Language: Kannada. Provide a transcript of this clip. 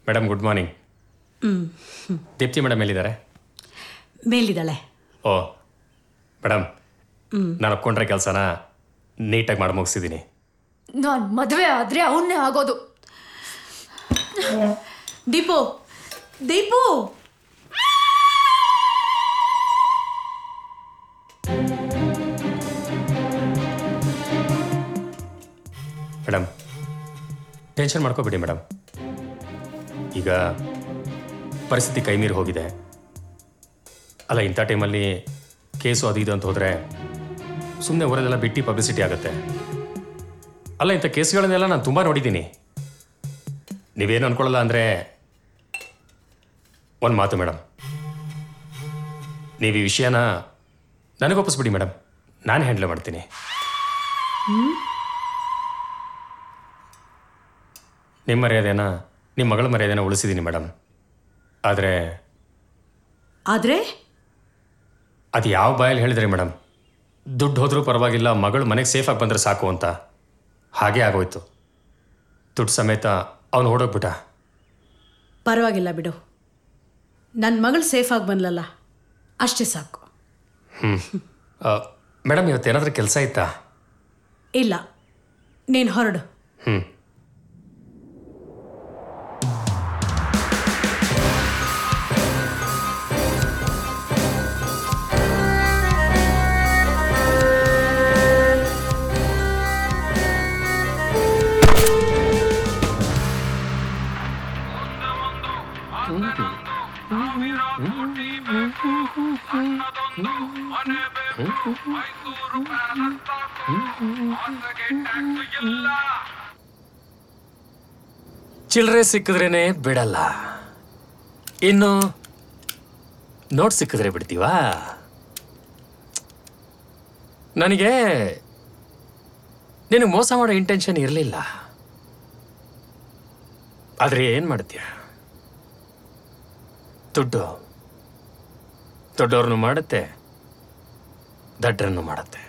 madam good morning Deepthi madam ಎಲ್ಲಿದ್ದಾರೆ ಮೇಲಿದ್ದಾಳೆ ಓ ಮೇಡಮ್ ನಾನು ಒಪ್ಕೊಂಡ್ರೆ ಕೆಲಸನ ನೀಟಾಗಿ ಮಾಡಿ ಮುಗಿಸಿದ್ದೀನಿ ನಾನ್ ಮದ್ವೆ ಆದ್ರೆ ಅವನ್ನೇ ಆಗೋದು ದೀಪು ದೀಪು ಮೇಡಮ್ ಟೆನ್ಷನ್ ಮಾಡ್ಕೋಬೇಡಿ ಮೇಡಮ್ ಈಗ ಪರಿಸ್ಥಿತಿ ಕೈ ಮೀರಿ ಹೋಗಿದೆ ಅಲ್ಲ ಇಂಥ ಟೈಮಲ್ಲಿ ಕೇಸು ಅದು ಇದು ಅಂತ ಹೋದರೆ ಸುಮ್ಮನೆ ಊರಲ್ಲೆಲ್ಲ ಬಿಟ್ಟು ಪಬ್ಲಿಸಿಟಿ ಆಗುತ್ತೆ ಅಲ್ಲ ಇಂಥ ಕೇಸ್ಗಳನ್ನೆಲ್ಲ ನಾನು ತುಂಬ ನೋಡಿದ್ದೀನಿ ನೀವೇನು ಅನ್ಕೊಳ್ಳಲ್ಲ ಅಂದರೆ ಒಂದು ಮಾತು ಮೇಡಮ್ ನೀವು ಈ ವಿಷಯನ ನನಗೆ ಒಪ್ಪಿಸ್ಬಿಡಿ ಮೇಡಮ್ ನಾನು ಹ್ಯಾಂಡಲ್ ಮಾಡ್ತೀನಿ ನಿಮ್ಮ ಮರ್ಯಾದೆನ ನಿಮ್ಮ ಮಗಳ ಮರ್ಯಾದೆನ ಉಳಿಸಿದ್ದೀನಿ ಮೇಡಮ್ ಆದರೆ ಆದ್ರೆ ಅದು ಯಾವ ಬಾಯಲ್ಲಿ ಹೇಳಿದ್ರಿ ಮೇಡಮ್ ದುಡ್ಡು ಹೋದರೂ ಪರವಾಗಿಲ್ಲ ಮಗಳು ಮನೆಗೆ ಸೇಫಾಗಿ ಬಂದರೆ ಸಾಕು ಅಂತ ಹಾಗೇ ಆಗೋಯ್ತು ದುಡ್ಡು ಸಮೇತ ಅವನು ಓಡೋಗ್ಬಿಟ್ಟ ಪರವಾಗಿಲ್ಲ ಬಿಡು ನನ್ನ ಮಗಳು ಸೇಫಾಗಿ ಬಂದ್ಲಲ್ಲ ಅಷ್ಟೇ ಸಾಕು ಆ, ಮೇಡಮ್ ಇವತ್ತೇನಾದರೂ ಕೆಲಸ ಇತ್ತಾ ಇಲ್ಲ ನೀನು ಹೊರಡು ಹ್ಞೂ ಚಿಲ್ಲರೆ ಸಿಕ್ಕಿದ್ರೇನೆ ಬಿಡಲ್ಲ ಇನ್ನು ನೋಟ್ ಸಿಕ್ಕಿದ್ರೆ ಬಿಡ್ತೀವಾ ನನಗೆ ನಿನಗೆ ಮೋಸ ಮಾಡೋ ಇಂಟೆನ್ಷನ್ ಇರಲಿಲ್ಲ ಆದರೆ ಏನು ಮಾಡ್ತೀಯ ದುಡ್ಡು ದೊಡ್ಡವ್ರನ್ನು ಮಾಡುತ್ತೆ ದಡ್ಡರನ್ನು ಮಾಡುತ್ತೆ